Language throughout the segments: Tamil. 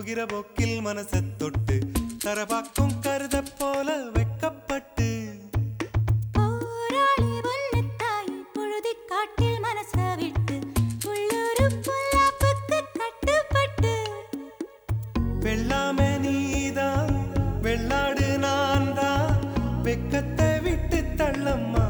போகிற போக்கில் மனச தொட்டு தரபாக்கும் கருத போல வெக்கப்பட்டு போராளி பொன்னுத்தாய் பொழுதிக் காட்டில் மனச விட்டு உள்ளூரு பொல்லாப்புக்கு கட்டுப்பட்டு வெள்ளாம நீதான் வெள்ளாடு நான் தான் வெக்கத்தை விட்டு தள்ளம்மா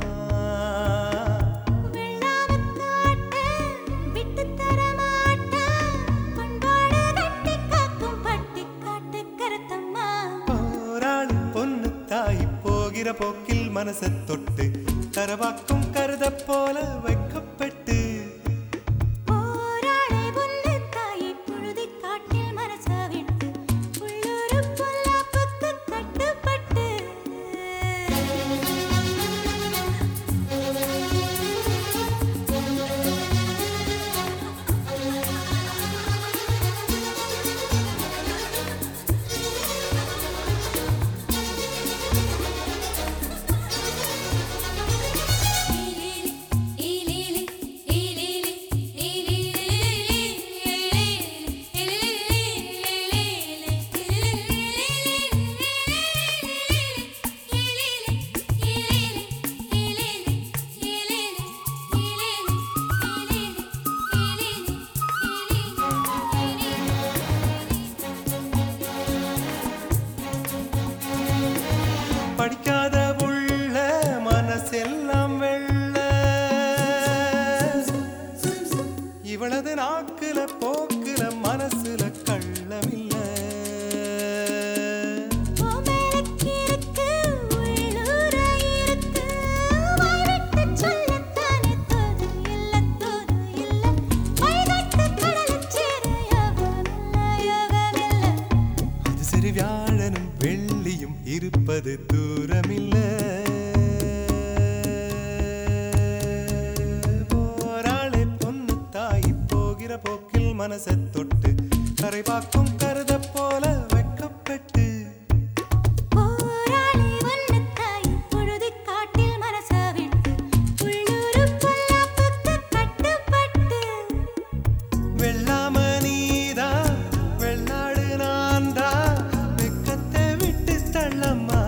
வெள்ளாமக் காட்ட விட்டுத் தர மாட்டேன். பண்பாடு கட்டிக் காக்கும் பட்டிக்காட்டுக் கருத்தம்மா. போராளி பொண்ணு தாய் போகிற போக்கில் மனச தொட்டு தரவாக்கும் கருத போல வைக்கப்பட்டு போராளி பொன்னுத்தாய் பொழுதிக் காட்டில் மனச விட்டு உள்ளூரு பொல்லாப்புக்கு கட்டுப்பட்டு படிக்காத உள்ள மனசெல்லாம் வெள்ள இவளது நாக்குல போக்குல மனசுல கள்ளமில்ல ஓமேலக்கிருக்கு உள்ளூர இருக்கு வாய்விட்டு சொல்லத்தானே தோது இல்ல தோது இல்ல வைகைத்து கடலுச் சேர யோகமில்ல யோகமில்ல அது சரி வியாழனும் வெள்ளியும் இருப்பது தூரமில்ல போராளே பொண்ணு தாய் போகிற போக்கில் மனச தொட்டு கரை பார்க்கும் கருத போல வெக்கப்பட்டு போராளி வண்ணத்தாய் பொழுதிக் காட்டில் மனச விட்டு உள்ளூரு பொல்லாப்புக்கு கட்டுப்பட்டு வெள்ளாம நீதா வெள்ளாடு நான்தா வெக்கத்தை விட்டு தள்ளம்மா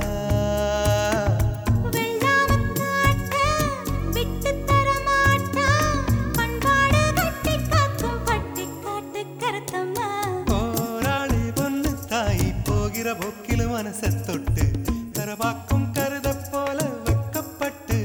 வெள்ளாமக் காட்ட விட்டுத் தர மாட்டான். பண்பாடு கட்டிக் காக்கும் பட்டிக்காட்டுக் கருத்தம்மா. போராளி பொண்ணு தாய் போகிற போக்கில் மனச தொட்டு தரவாக்கும் கருத போல வெக்கப்பட்டு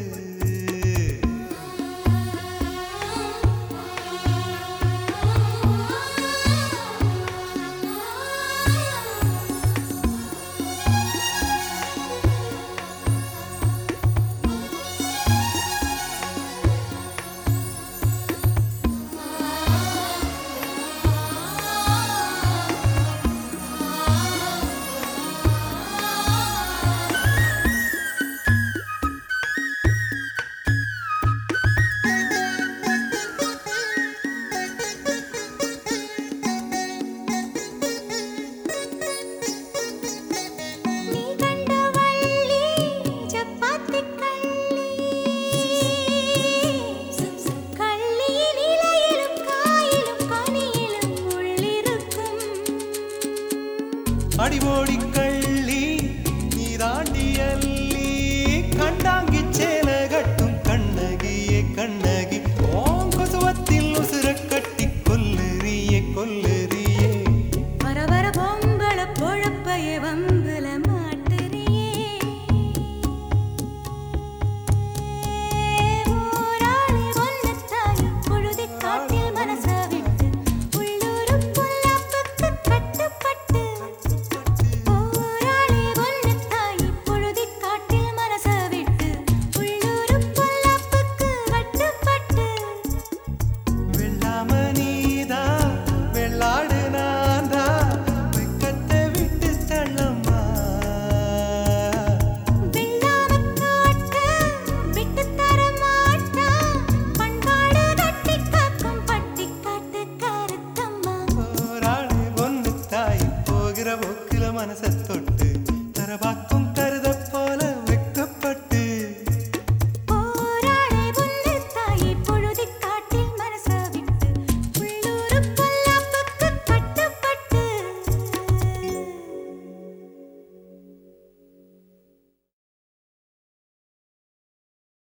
நீ கண்ட வள்ளி சப்பாத்திக் கள்ளி. கள்ளியின் இலையிலும் காயிலும் கனியிலும் உள்ளிருக்கும் அடிமோடி கள்ளி நீதாண்டி அள்ளி கண்டாங்கி சேல கட்டும் கண்ணகியே கண்ணகி ஓம் கொசுவத்தில் உசுர கட்டி கொல்லுறியே கொல்லுறியே வர வர பொம்பள பொழப்பைய வம்புல மாட்டுறியே ஊராளி ஒன்னத்தாய் பொழுதிக் காட்டில் மனச விட்டு உள்ளூரு பொல்லாப்புக்கு கட்டுப்பட்டு ஊராளி ஒன்னத்தாய் பொழுதிக் காட்டில் மனச விட்டு உள்ளூரு பொல்லாப்புக்கு கட்டுப்பட்டு வெள்ளாம நீதா வெள்ளாடு நான்தா வெக்கத்தை விட்டு தள்ளம்மா வெள்ளாமக் காட்ட விட்டுத் தர மாட்டான். பண்பாடு கட்டிக் காக்கும் பட்டிக்காட்டுக் கருத்தம்மா. போராளி பொண்ணு தாய் போகிற போக்கில மனச தொட்டு